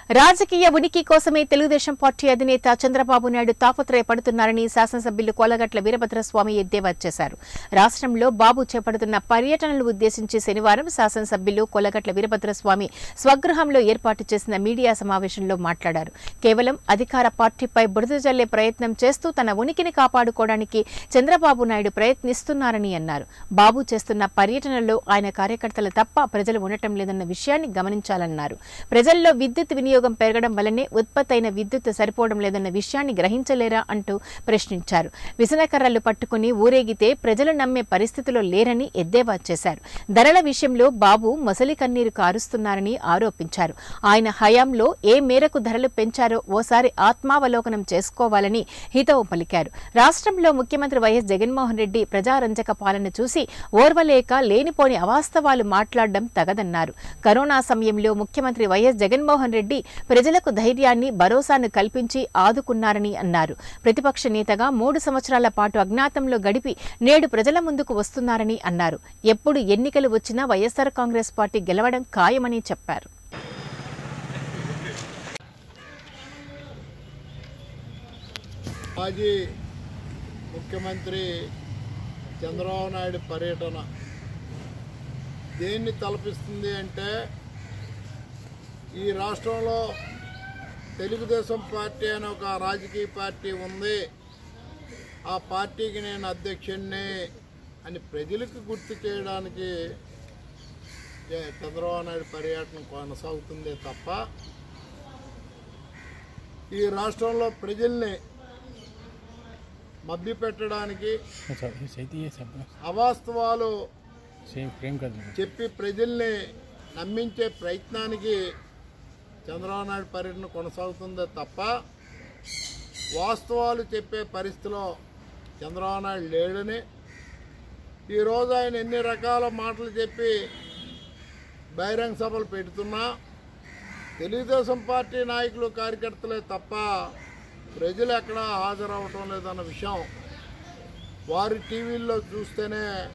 రాజకీయ ఉనికి కోసమే తెలుగుదేశం పార్టీ అధినేత చంద్రబాబు నాయుడు తాపత్రయపడుతున్నారని శాసనసభ్యులు కోలగట్ల వీరభద్రస్వామి ఎద్దేవా చేశారు రాష్ట్రంలో బాబు చేపడుతున్న పర్యటనలు ఉద్దేశించి శనివారం శాసనసభ్యులు కోలగట్ల వీరభద్రస్వామి స్వగృహంలో ఏర్పాటు చేసిన మీడియా సమావేశంలో మాట్లాడారు కేవలం అధికార పార్టీపై బురద జల్లే ప్రయత్నం చేస్తూ తన ఉనికిని కాపాడుకోవడానికి చంద్రబాబు నాయుడు ప్రయత్నిస్తున్నారని అన్నారు బాబు చేస్తున్న పర్యటనలో ఆయన కార్యకర్తలు తప్ప ప్రజలు ఉండటం లేదన్న విషయాన్ని గమనించాలన్నారు ప్రజల్లో విద్యుత్ వినియోగం పెరగడం వల్లనే ఉత్పత్తి అయిన విద్యుత్ సరిపోవడం లేదన్న విషయాన్ని గ్రహించలేరా అంటూ ప్రశ్నించారు విసనకర్రలు పట్టుకుని ఊరేగితే ప్రజలు నమ్మే పరిస్థితిలో లేరని ఎద్దేవా చేశారు ధరల విషయంలో బాబు మొసలి కన్నీరు కారుస్తున్నారని ఆరోపించారు ఆయన హయాంలో ఏ మేరకు ధరలు పెంచారో ఓసారి ఆత్మావలోకనం చేసుకోవాలని హితవు పలికారు రాష్ట్రంలో ముఖ్యమంత్రి వైఎస్ జగన్మోహన్ రెడ్డి ప్రజారంజక పాలన చూసి ఓర్వలేక లేనిపోని అవాస్తవాలు మాట్లాడడం తగదన్నారు కరోనా సమయంలో ముఖ్యమంత్రి వైఎస్ జగన్మోహన్ రెడ్డి ప్రజలకు ధైర్యాన్ని భరోసాను కల్పించి ఆదుకున్నారని అన్నారు ప్రతిపక్ష నేతగా మూడు సంవత్సరాల పాటు అజ్ఞాతంలో గడిపి నేడు ప్రజల ముందుకు వస్తున్నారని అన్నారు ఎప్పుడు ఎన్నికలు వచ్చినా వైఎస్సార్ కాంగ్రెస్ పార్టీ గెలవడం ఖాయమని చెప్పారు మాజీ ముఖ్యమంత్రి చంద్రబాబు నాయుడు పర్యటన దేన్ని తలపిస్తుంది అంటే ఈ రాష్ట్రంలో తెలుగుదేశం పార్టీ అనే ఒక రాజకీయ పార్టీ ఉంది ఆ పార్టీకి నేను అధ్యక్షుడిని అని ప్రజలకు గుర్తు చేయడానికి ఏ చంద్రబాబు నాయుడు పర్యటన కొనసాగుతుందే తప్ప ఈ రాష్ట్రంలో ప్రజల్ని మభ్యపెట్టడానికి अच्छा सही थी ये सब అవాస్తవాలు सेम फ्रेम कर देंगे చెప్పి ప్రజల్ని నమ్మించే ప్రయత్నానికి చంద్రబాబు నాయుడు పర్యటన కొనసాగుతుందే తప్ప వాస్తవాలు చెప్పే పరిస్థితిలో చంద్రబాబు నాయుడు లేడని ఈరోజు ఆయన ఎన్ని రకాల మాటలు చెప్పి బహిరంగ సభలు పెడుతున్నా తెలుగుదేశం పార్టీ నాయకులు కార్యకర్తలే తప్ప ప్రజలు ఎక్కడా హాజరవటం లేదన్న విషయం వారి టీవీల్లో చూస్తేనే